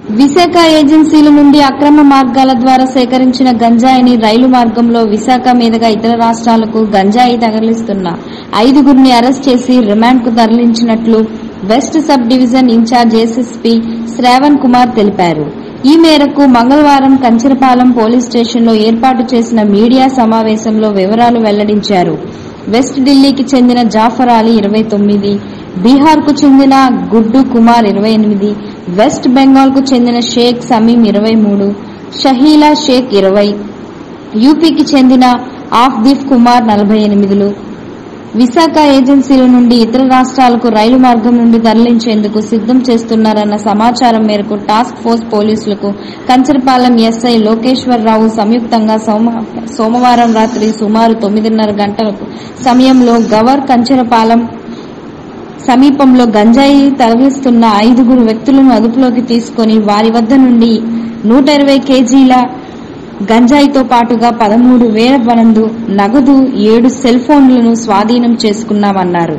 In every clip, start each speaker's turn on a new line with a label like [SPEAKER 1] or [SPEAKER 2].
[SPEAKER 1] విశాఖ ఏజెన్సీల నుండి అక్రమ మార్గాల ద్వారా సేకరించిన గంజాయిని రైలు మార్గంలో విశాఖ మీదుగా ఇతర రాష్ట్రాలకు గంజాయి తరలిస్తున్న ఐదుగురిని అరెస్ట్ చేసి రిమాండ్కు తరలించినట్లు west sub division in-charge SSP Shravan Kumar తెలిపారు ఈ మేరకు మంగళవారం కంచరపాలెం పోలీస్ స్టేషన్లో ఏర్పాటు చేసిన మీడియా సమావేశంలో వివరాలు వెల్లడించారు వెస్ట్ ఢిల్లీకి చెందిన జాఫర్ అలీ ఇరవై తొమ్మిది బీహార్ కు చెందిన గుడ్డు కుమార్ ఇరవై ఎనిమిది వెస్ట్ బెంగాల్ కు చెందిన షేక్ సమీం ఇరవై మూడు షహీలా షేక్ ఇరవై యూపీకి చెందిన ఆఫ్దీఫ్ కుమార్ నలభై ఎనిమిదిలు విశాఖ ఏజెన్సీల నుండి ఇతర రాష్ట్రాలకు రైలు మార్గం నుండి తరలించేందుకు సిద్ధం చేస్తున్నారన్న సమాచారం మేరకు టాస్క్ ఫోర్స్ పోలీసులకు కంచరపాలెం ఎస్ఐ లోకేశ్వరరావు సంయుక్తంగా సోమ- సోమవారం రాత్రి సుమారు తొమ్మిదిన్నర గంటలకు సమయంలో గవర్ కంచరపాలెం సమీపంలో గంజాయి తరలిస్తున్న ఐదుగురు వ్యక్తులను అదుపులోకి తీసుకొని వారి వద్ద నుండి నూట ఇరవై కేజీల గంజాయితో పాటుగా పదమూడు వేల వనందు నగదు ఏడు సెల్ ఫోన్లను స్వాధీనం చేసుకున్నామన్నారు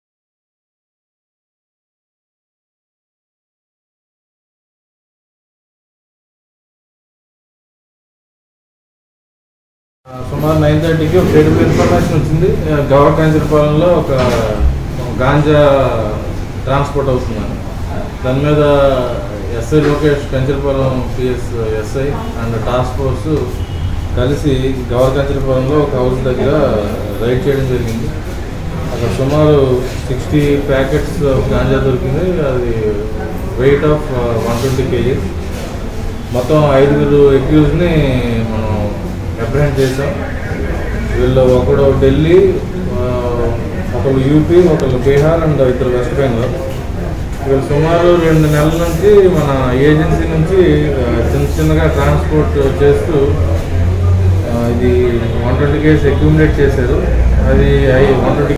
[SPEAKER 2] ఆ, సుమారు నైన్ థర్టీకి ఒక క్రెడిబుల్ ఇన్ఫర్మేషన్ వచ్చింది ఆ, గవర్ కాంచరపాలెంలో ఒక గాంజా ట్రాన్స్పోర్ట్ అవుతుందని దాని మీద SI Lokesh Kancharapalem PS SI and task force కలిసి గవర్ కంచరపాలెంలో ఒక హౌస్ దగ్గర రైడ్ చేయడం జరిగింది అక్కడ సుమారు సిక్స్టీ ప్యాకెట్స్ గాంజా దొరికింది అది weight of one twenty KGs మొత్తం ఐదుగురు ఎక్యూజ్ని మనం అప్రహెండ్ చేసాం వీళ్ళు ఒకడు ఢిల్లీ ఆ, ఒకళ్ళు యూపీ ఒకళ్ళు బీహార్ అండ్ ఇద్దరు వెస్ట్ బెంగాల్ వీళ్ళు సుమారు రెండు నెలల నుంచి మన ఏజెన్సీ నుంచి ఆ, చిన్న చిన్నగా ట్రాన్స్పోర్ట్ చేస్తూ ఆ, ఇది వన్ ట్వంటీ కేసు అక్యూమిలేట్ చేశారు అది వన్ ట్వంటీ